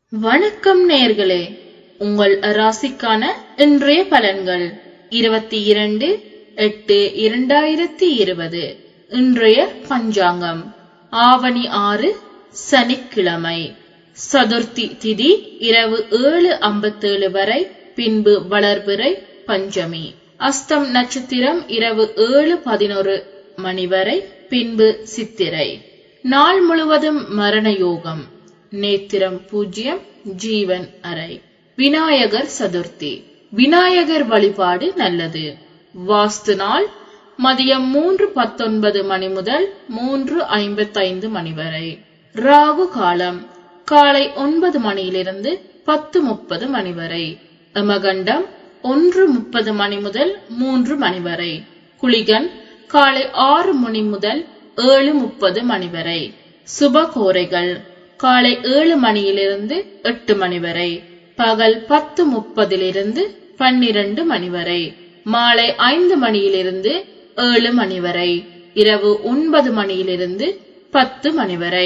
வணக்கம் நேர்களே உங்கள் ராசிக்கான இன்றைய பலன்கள் இருபத்தி இரண்டு எட்டு இரண்டாயிரத்தி இருபது இன்றைய பஞ்சாங்கம் ஆவணி ஆறு சனிக்கிழமை சதுர்த்தி திதி இரவு ஏழு ஐம்பத்தேழு வரை பின்பு வளர்பிறை பஞ்சமி அஸ்தம் நட்சத்திரம் இரவு ஏழு பதினொரு மணி வரை பின்பு சித்திரை நாள் முழுவதும் மரண யோகம் நேத்திரம் பூஜ்யம் ஜீவன் அறை விநாயகர் சதுர்த்தி விநாயகர் வழிபாடு நல்லது வாஸ்து நாள் மதியம் மூன்று பத்தொன்பது மணி முதல் மூன்று ஐம்பத்தைந்து மணி வரை ராகு காலம் காலை ஒன்பது மணியிலிருந்து பத்து முப்பது மணி வரை அமகண்டம் ஒன்று முப்பது மணி முதல் மூன்று மணி வரை குளிகன் காலை ஆறு மணி முதல் ஏழு முப்பது மணி வரை சுப கோரைகள் காலை ஏழு மணியிலிருந்து எட்டு மணி வரை பகல் பத்து முப்பதிலிருந்து பன்னிரண்டு மணி வரை மாலை ஐந்து மணியிலிருந்து ஏழு மணி வரை இரவு ஒன்பது மணியிலிருந்து பத்து மணி வரை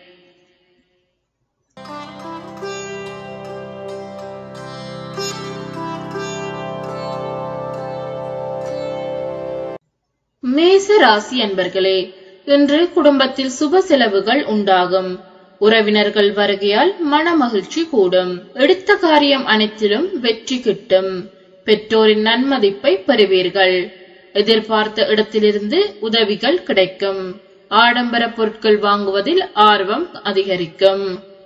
மேச ராசி அன்பர்களே இன்று குடும்பத்தில் சுப செலவுகள் உண்டாகும் உறவினர்கள் வருகையால் மன மகிழ்ச்சி கூடும் எடுத்த காரியம் அனைத்திலும் வெற்றி கிட்டும் பெற்றோரின் நன்மதிப்பை பெறுவீர்கள் எதிர்பார்த்த இடத்திலிருந்து உதவிகள் கிடைக்கும் ஆடம்பர பொருட்கள் வாங்குவதில் ஆர்வம் அதிகரிக்கும்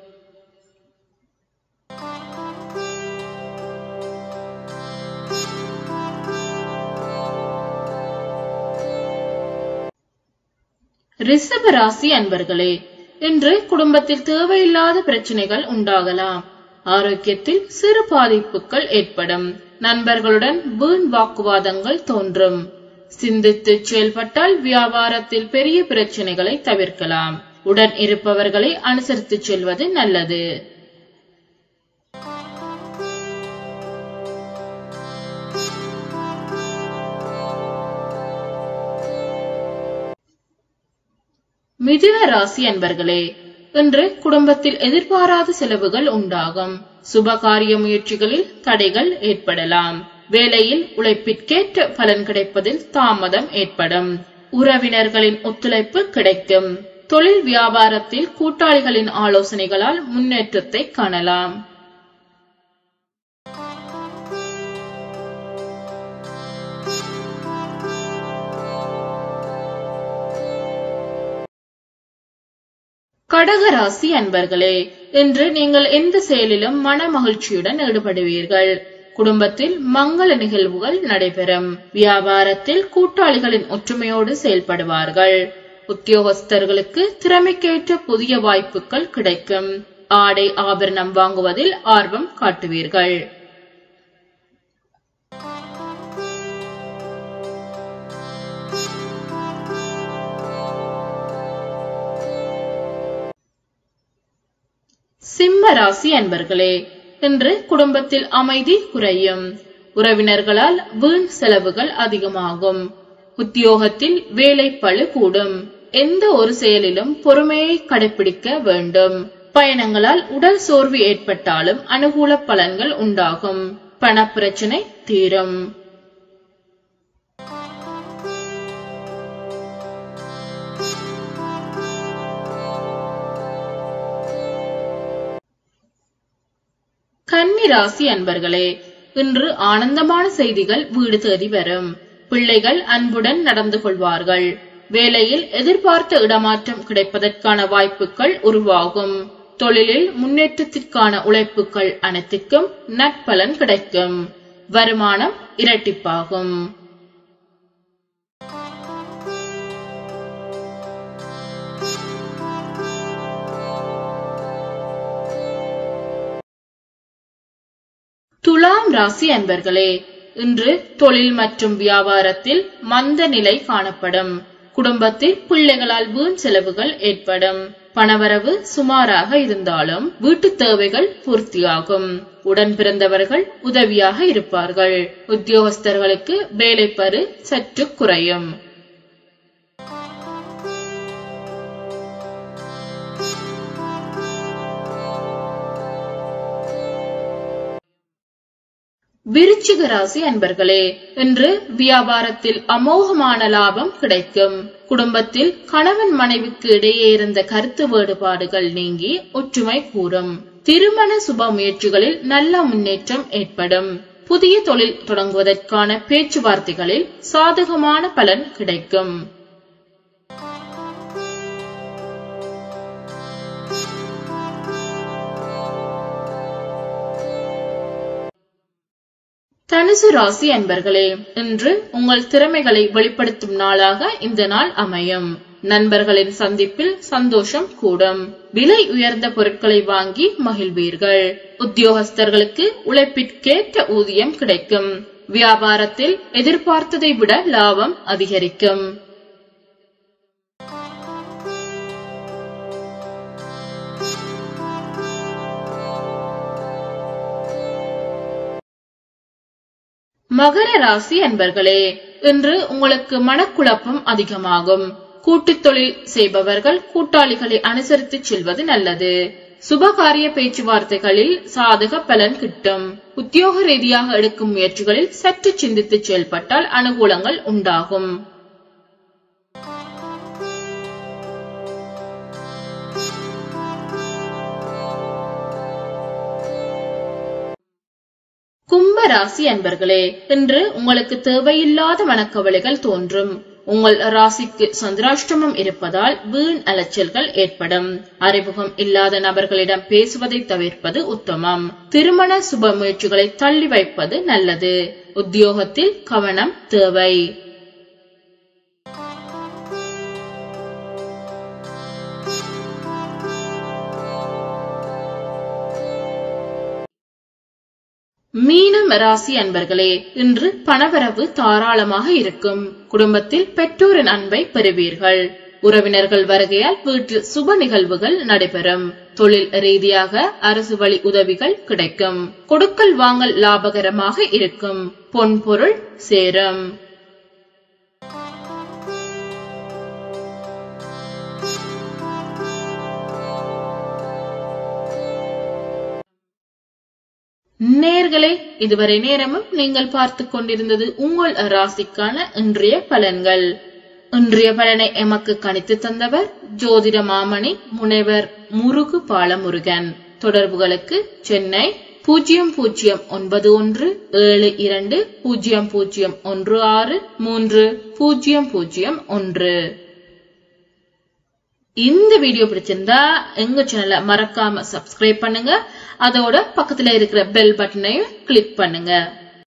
ரிஷப ராசி அன்பர்களே இன்று குடும்பத்தில் தேவையில்லாத பிரச்சனைகள் உண்டாகலாம் ஆரோக்கியத்தில் சிறு பாதிப்புகள் ஏற்படும் நண்பர்களுடன் வீண் வாக்குவாதங்கள் தோன்றும் சிந்தித்து செயல்பட்டால் வியாபாரத்தில் பெரிய பிரச்சனைகளை தவிர்க்கலாம் உடன் இருப்பவர்களை அனுசரித்து செல்வது நல்லது மிதுன ராசி அன்பர்களே இன்று குடும்பத்தில் எதிர்பாராத செலவுகள் உண்டாகும் சுப காரிய முயற்சிகளில் தடைகள் ஏற்படலாம் வேலையில் உழைப்பிற்கேற்ற பலன் கிடைப்பதில் தாமதம் ஏற்படும் உறவினர்களின் ஒத்துழைப்பு கிடைக்கும் தொழில் வியாபாரத்தில் கூட்டாளிகளின் ஆலோசனைகளால் முன்னேற்றத்தை காணலாம் கடகராசி அன்பர்களே இன்று நீங்கள் எந்த செயலிலும் மன மகிழ்ச்சியுடன் ஈடுபடுவீர்கள் குடும்பத்தில் மங்கள நிகழ்வுகள் நடைபெறும் வியாபாரத்தில் கூட்டாளிகளின் ஒற்றுமையோடு செயல்படுவார்கள் உத்தியோகஸ்தர்களுக்கு திறமைக்கேற்ற புதிய வாய்ப்புகள் கிடைக்கும் ஆடை ஆபரணம் வாங்குவதில் ஆர்வம் காட்டுவீர்கள் சிம்ம ராசி அன்பர்களே இன்று குடும்பத்தில் அமைதி குறையும் உறவினர்களால் வீண் செலவுகள் அதிகமாகும் உத்தியோகத்தில் வேலை பழு கூடும் எந்த ஒரு செயலிலும் பொறுமையை கடைபிடிக்க வேண்டும் பயணங்களால் உடல் சோர்வு ஏற்பட்டாலும் அனுகூல பலன்கள் உண்டாகும் பணப்பிரச்சனை தீரும் கன்னி ராசி அன்பர்களே இன்று ஆனந்தமான செய்திகள் வீடு தேடி வரும் பிள்ளைகள் அன்புடன் நடந்து கொள்வார்கள் வேலையில் எதிர்பார்த்த இடமாற்றம் கிடைப்பதற்கான வாய்ப்புகள் உருவாகும் தொழிலில் முன்னேற்றத்திற்கான உழைப்புகள் அனைத்துக்கும் நற்பலன் கிடைக்கும் வருமானம் இரட்டிப்பாகும் துலாம் ராசி அன்பர்களே இன்று தொழில் மற்றும் வியாபாரத்தில் மந்த நிலை காணப்படும் குடும்பத்தில் பிள்ளைகளால் வீண் செலவுகள் ஏற்படும் பணவரவு சுமாராக இருந்தாலும் வீட்டு தேவைகள் பூர்த்தியாகும் உடன் பிறந்தவர்கள் உதவியாக இருப்பார்கள் உத்தியோகஸ்தர்களுக்கு வேலைப்பரு சற்று குறையும் விருச்சிக ராசி அன்பர்களே இன்று வியாபாரத்தில் அமோகமான லாபம் கிடைக்கும் குடும்பத்தில் கணவன் மனைவிக்கு இடையே இருந்த கருத்து வேறுபாடுகள் நீங்கி ஒற்றுமை கூறும் திருமண சுப முயற்சிகளில் நல்ல முன்னேற்றம் ஏற்படும் புதிய தொழில் தொடங்குவதற்கான பேச்சுவார்த்தைகளில் சாதகமான பலன் கிடைக்கும் தனுசு ராசி அன்பர்களே இன்று உங்கள் திறமைகளை வெளிப்படுத்தும் நாளாக இந்த நாள் அமையும் நண்பர்களின் சந்திப்பில் சந்தோஷம் கூடும் விலை உயர்ந்த பொருட்களை வாங்கி மகிழ்வீர்கள் உத்தியோகஸ்தர்களுக்கு உழைப்பிற்கேற்ற ஊதியம் கிடைக்கும் வியாபாரத்தில் எதிர்பார்த்ததை விட லாபம் அதிகரிக்கும் மகர ராசி அன்பர்களே இன்று உங்களுக்கு மனக்குழப்பம் அதிகமாகும் கூட்டுத் தொழில் செய்பவர்கள் கூட்டாளிகளை அனுசரித்து செல்வது நல்லது சுபகாரிய பேச்சுவார்த்தைகளில் சாதக பலன் கிட்டும் உத்தியோக ரீதியாக எடுக்கும் முயற்சிகளில் சற்று சிந்தித்து செயல்பட்டால் அனுகூலங்கள் உண்டாகும் கும்ப ராசி அன்பர்களே இன்று உங்களுக்கு தேவையில்லாத மனக்கவலைகள் தோன்றும் உங்கள் ராசிக்கு சந்திராஷ்டமம் இருப்பதால் வீண் அலைச்சல்கள் ஏற்படும் அறிமுகம் இல்லாத நபர்களிடம் பேசுவதை தவிர்ப்பது உத்தமம் திருமண சுப முயற்சிகளை தள்ளி வைப்பது நல்லது உத்தியோகத்தில் கவனம் தேவை மீனம் ராசி அன்பர்களே இன்று பணவரவு தாராளமாக இருக்கும் குடும்பத்தில் பெற்றோரின் அன்பை பெறுவீர்கள் உறவினர்கள் வருகையால் வீட்டில் சுப நிகழ்வுகள் நடைபெறும் தொழில் ரீதியாக அரசு வழி உதவிகள் கிடைக்கும் கொடுக்கல் வாங்கல் லாபகரமாக இருக்கும் பொன் பொருள் சேரும் நேர்களே இதுவரை நேரமும் நீங்கள் பார்த்து கொண்டிருந்தது உங்கள் ராசிக்கான இன்றைய பலன்கள் இன்றைய பலனை எமக்கு கணித்து தந்தவர் ஜோதிட மாமணி முனைவர் முருகு பாலமுருகன் தொடர்புகளுக்கு சென்னை பூஜ்ஜியம் பூஜ்ஜியம் ஒன்பது ஒன்று ஏழு இரண்டு பூஜ்ஜியம் பூஜ்ஜியம் ஒன்று ஆறு மூன்று பூஜ்ஜியம் பூஜ்ஜியம் ஒன்று இந்த வீடியோ பிடிச்சிருந்தா எங்க சேனலை மறக்காம சப்ஸ்கிரைப் பண்ணுங்க அதோட பக்கத்துல இருக்கிற பெல் பட்டனையும் கிளிக் பண்ணுங்க